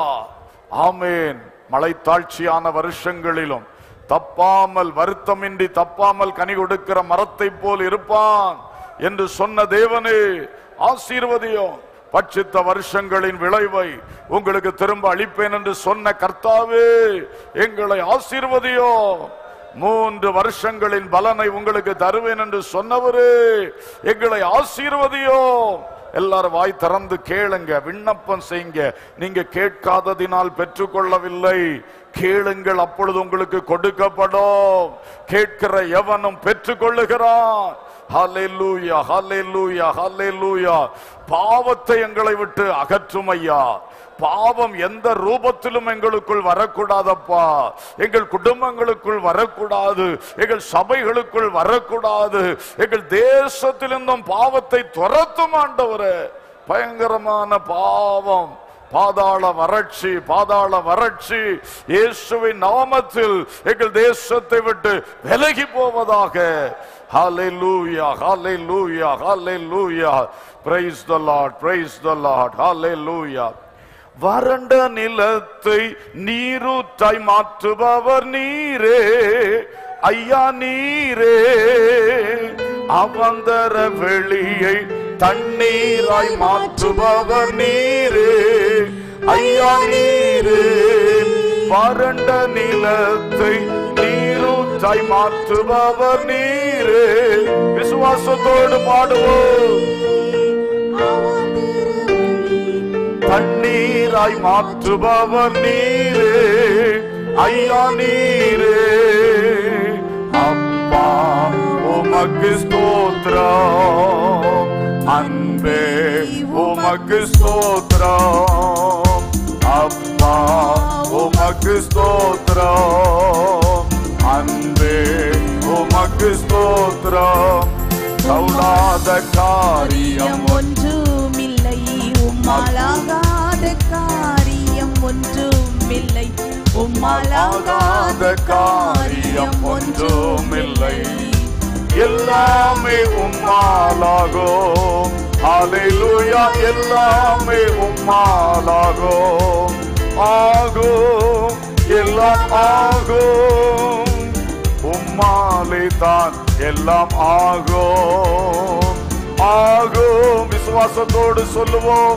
ஆமேன் மலைத்தாழ்ச்சியான வருஷங்களிலும் தப்பாமல் வருத்தமின்றி தப்பாமல் கனி கொடுக்கிற மரத்தை போல் இருப்பான் என்று சொன்ன தேவனே ஆசீர்வதியும் பட்சித்த வருஷங்களின் விளைவை உங்களுக்கு திரும்ப அளிப்பேன் என்று சொன்ன கர்த்தாவே எங்களை ஆசீர்வதியோ மூன்று வருஷங்களின் பலனை உங்களுக்கு தருவேன் என்று சொன்னவரே எங்களை ஆசீர்வதியோ எல்லாரும் வாய் திறந்து கேளுங்க விண்ணப்பம் செய்யுங்க நீங்க கேட்காததினால் பெற்றுக்கொள்ளவில்லை கேளுங்கள் அப்பொழுது உங்களுக்கு கொடுக்கப்படும் கேட்கிற எவனும் பெற்றுக்கொள்ளுகிறான் ஹalleluya ஹalleluya ஹalleluya பாவத்தை எங்களை விட்டு அகற்றும் ஐயா பாவம் எந்த ரூபத்திலும் எங்களுக்குள் வரக்கூடாதப்பா எங்கள் குடும்பங்களுக்குள் வரக்கூடாது எங்கள் சபைகளுக்குள் வரக்கூடாது எங்கள் தேசத்திலிருந்தும் பாவத்தை துரத்தும் ஆண்டவரே பயங்கரமான பாவம் பாதாள வறட்சி பாதாள வறட்சி இயேசுவின் நாமத்தில் எங்கள் தேசத்தை விட்டு விலகி போவதாக ஹalleluya ஹalleluya ஹalleluya praise the lord praise the lord hallelujah வறண்ட நிலத்தை நீரூற்றாய் மாற்றுபவர் நீரே ஐயா நீரே அவந்தர வெளியை தண்ணீராய் மாற்றுபவர் நீரே ஐயா நீரே வறண்ட நிலத்தை நீரூற்றாய் மாற்றுபவர் நீரே விசுவாசத்தோடு பாடுவோம் தண்ணீராய் மாற்றுபவர் நீரே ஐயா நீரே அப்பா உமக்கு ஸ்தோத்திரம் அன்பே உமக்கு ஸ்தோத்திரம் அப்பா உமக்கு ஸ்தோத்திரம் அன்பே உமக்கு ஸ்தோத்திரம் கௌலாத காரியம் ஒன்றுமில்லை உம்மாலாகாத காரியம் ஒன்றுமில்லை உம்மாலாகாத காரியம் ஒன்றுமில்லை எல்லாமே உம்மாலாகும் ஹalleluya எல்லாமே உம்மாலாகும் ஆகும் எல்லாம் ஆகும் உம்மாலே தான் எல்லாம் ஆகும் ஆகும் விசுவாசத்தோடு சொல்லுவோம்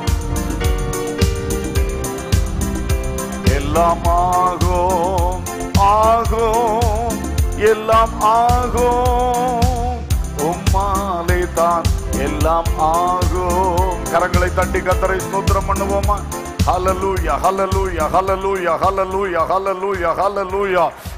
எல்லாம் ஆகும் ஆகும் எல்லாம் ஆகும் உம்மாலே தான் எல்லாம் ஆகும் கரங்களை தட்டி கத்தரை ஸ்தோத்திரம் பண்ணுவோமா ஹalleluya ஹalleluya ஹalleluya ஹalleluya ஹalleluya ஹalleluya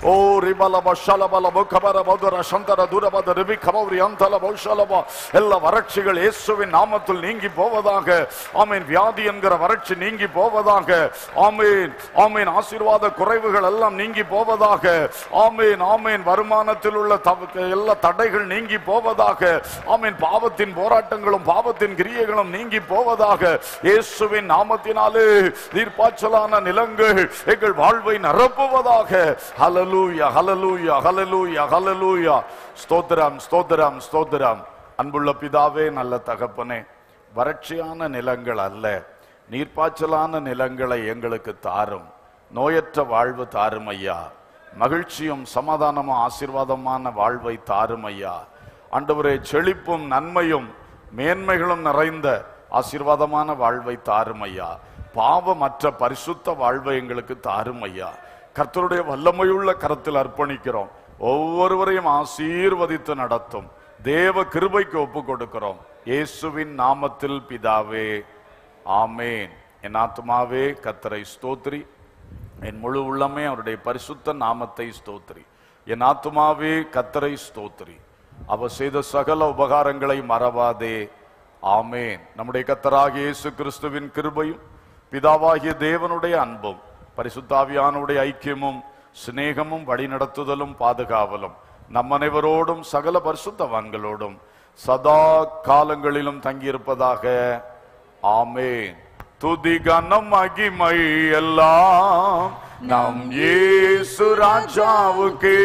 ஓ ரிபலப ஷலபலப கபரபதுர சந்தர துரபத ரிபி கபௌரி அந்தலப ஷலப எல்லா வறட்சிகள் இயேசுவின் நாமத்தில் நீங்கி போவதாக ஆமீன் வியாதி என்கிற வறட்சி நீங்கி போவதாக ஆமீன் ஆமீன் ஆசீர்வாத குறைவுகள் எல்லாம் நீங்கி போவதாக ஆமீன் ஆமீன் வருமானத்தில் உள்ள தவ- எல்லா தடைகள் நீங்கி போவதாக ஆமீன் பாவத்தின் போராட்டங்களும் பாவத்தின் கிரியைகளும் நீங்கி போவதாக இயேசுவின் நாமத்தினாலே நீர்ப்பாய்ச்சலான நிலங்கள் எங்கள் வாழ்வை நிரப்புவதாக ஹலலூயா ஹலலூயா ஹலலூயா ஹலலூயா ஸ்தோத்திரம் ஸ்தோத்திரம் ஸ்தோத்திரம் அன்புள்ள பிதாவே நல்ல தகப்பனே வறட்சியான நிலங்கள் அல்ல நீர்ப்பாய்ச்சலான நிலங்களை எங்களுக்கு தாரும் நோயற்ற வாழ்வு தாரும் ஐயா மகிழ்ச்சியும் சமாதானமும் ஆசீர்வாதமான வாழ்வை தாரும் ஐயா ஆண்டவரே செழிப்பும் நன்மையும் மேன்மைகளும் நிறைந்த ஆசீர்வாதமான வாழ்வை தாரும் ஐயா பாவமற்ற பரிசுத்த வாழ்வை எங்களுக்கு தாரும் ஐயா கர்த்தருடைய வல்லமையுள்ள கரத்தில் அர்ப்பணிக்கிறோம் ஒவ்வொருவரையும் ஆசீர்வதித்து நடத்தும் தேவ கிருபைக்கு ஒப்பு கொடுக்கிறோம் இயேசுவின் நாமத்தில் பிதாவே ஆமேன் என் ஆத்துமாவே கத்தரை ஸ்தோத்திரி என் முழு உள்ளமே அவருடைய பரிசுத்த நாமத்தை ஸ்தோத்திரி என் ஆத்துமாவே கத்தரை ஸ்தோத்திரி அவர் செய்த சகல உபகாரங்களை மறவாதே ஆமேன் நம்முடைய கத்தராகிய இயேசு கிறிஸ்துவின் கிருபையும் பிதாவாகிய தேவனுடைய அன்பும் பரிசுத்தாவியானுடைய ஐக்கியமும் சிநேகமும் வழிநடத்துதலும் பாதுகாவலும் நம் அனைவரோடும் சகல பரிசுத்தவான்களோடும் சதா காலங்களிலும் தங்கியிருப்பதாக ஆமேன் துதி கனம் மகிமை எல்லாம் நம் இயேசு ராஜாவுக்கே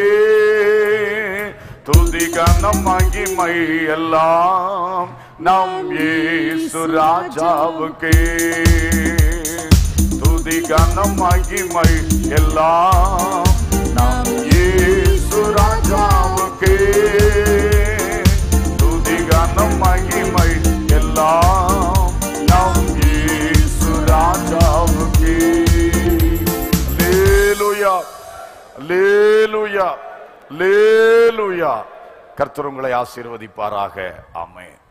துதி கனம் மகிமை எல்லாம் நம் இயேசு ராஜாவுக்கே துதி கனம் மகிமை எல்லாம் நம் இயேசு ராஜாவுக்கே துதி கனம் மகிமை எல்லாம் நம் இயேசு ராஜாவுக்கே லேலுயா லேலுயா லேலுயா கர்த்தர் உங்களை ஆசீர்வதிப்பாராக ஆமென்